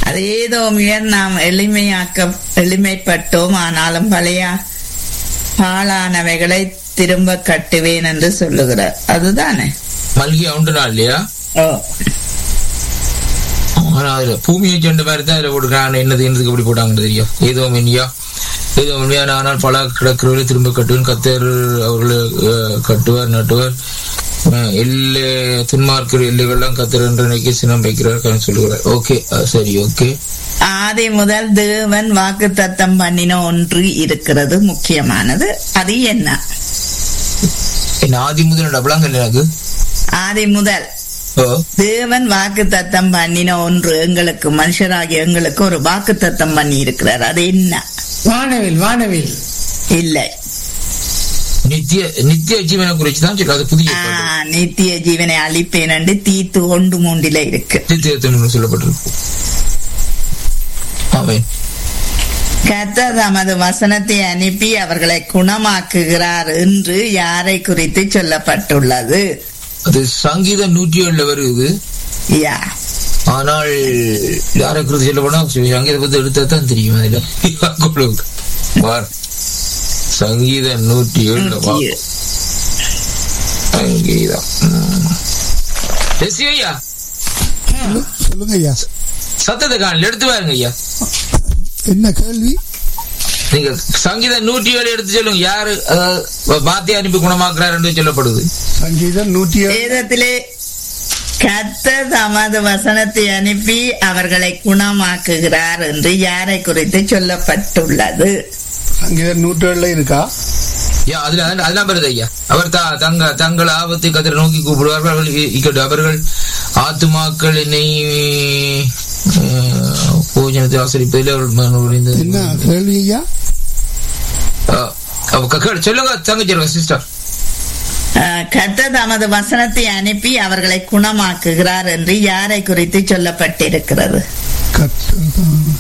அது ஏதோ முயர் நாம் எளிமையாக்க எளிமைப்பட்டோம் ஆனாலும் பழைய பாழானவைகளை திரும்ப கட்டுவேன் என்று சொல்லுகிறார் அதுதானே மல்கியா உண்டுனா இல்லையா ஓ ஆனா அதுல பூமியை சென்ற மாதிரி தான் அதுல போட்டுருக்காங்க என்னது என்னதுக்கு எப்படி போட்டாங்கன்னு தெரியும் ஏதோ மென்னியா ஏதோ உண்மையான ஆனால் பல கிடக்கிறவர்களை திரும்ப கட்டுவேன் கத்தர் அவர்களை அஹ், கட்டுவார் நட்டுவார் அஹ், எல்லை துன்மார்க்கிற எல்லைகள்லாம் கத்தர் என்று நினைக்க சினம் வைக்கிறார் சொல்லுகிறார் ஓகே சரி ஓகே ஆதி முதல் தேவன் வாக்கு தத்தம் பண்ணின ஒன்று இருக்கிறது முக்கியமானது அது என்ன என்ன ஆதி முதல் டபுளாங்க எனக்கு ஆதி முதல் ஓ தேவன் வாக்கு தத்தம் பண்ணின ஒன்று எங்களுக்கு மனுஷராகிய எங்களுக்கு ஒரு வாக்கு தத்தம் பண்ணி இருக்கிறார் அது என்ன வானவில் வானவில் இல்லை நித்திய நித்திய ஜீவனை குறிச்சு தான் சொல்லு அது புதிய ஆ, ஏற்பாடு. நித்திய ஜீவனை அழிப்பேன் என்று தீத்து ஒன்று மூண்டில இருக்கு நித்தியத்தின் சொல்லப்பட்டிருக்கு ஆமென் கர்த்தர் தமது வசனத்தை அனுப்பி அவர்களை குணமாக்குகிறார் என்று யாரை குறித்து சொல்லப்பட்டுள்ளது அது சங்கீதம் நூற்றி ஏழுல வருது யா ஆனால் யாரை குறித்து சொல்ல போனா சங்கீத பத்தி எடுத்தா தான் தெரியும் அதுல யாக்கோபு. பார். சங்கீதம் நூற்றி ஏழுல வா. சங்கீதம் ம். எஸ்சி ஐயா சொல்லுங்க ஐயா சத்தத்தை காணல எடுத்து பாருங்க ஐயா என்ன கேள்வி நீங்க சங்கீதம் நூற்றி ஏழு எடுத்து சொல்லுங்க யாரு அதாவது பாத்திய அனுப்பி குணமாக்குறாரு என்று சொல்லப்படுது சங்கீதம் நூற்றி ஏழு வேதத்திலே கர்த்தர் தமது வசனத்தை அனுப்பி அவர்களை குணமாக்குகிறார் என்று யாரை குறித்து சொல்லப்பட்டுள்ளது சங்கீதம் நூற்றி ஏழுல இருக்கா யா, அதுல அதுல- அதெல்லாம் வருது ஐயா அவர் தா தங்க தங்கள் ஆபத்தை கதிர நோக்கி கூப்பிடுவார்கள் அவர்கள் இ- இக்கட்டு அவர்கள் ஆத்துமாக்கள் என்னை அஹ், போஜனத்தை ஆசரிப்பதில் அவர்கள் மன உடைந்தது. என்ன கேள்வி ஐயா அஹ், அவ க- கேளு, சொல்லுங்க தங்கச்சி சிஸ்டர் அஹ், கர்த்தர் தமது வசனத்தை அனுப்பி அவர்களை குணமாக்குகிறார் என்று யாரை குறித்து சொல்லப்பட்டிருக்கிறது கர்த்தர்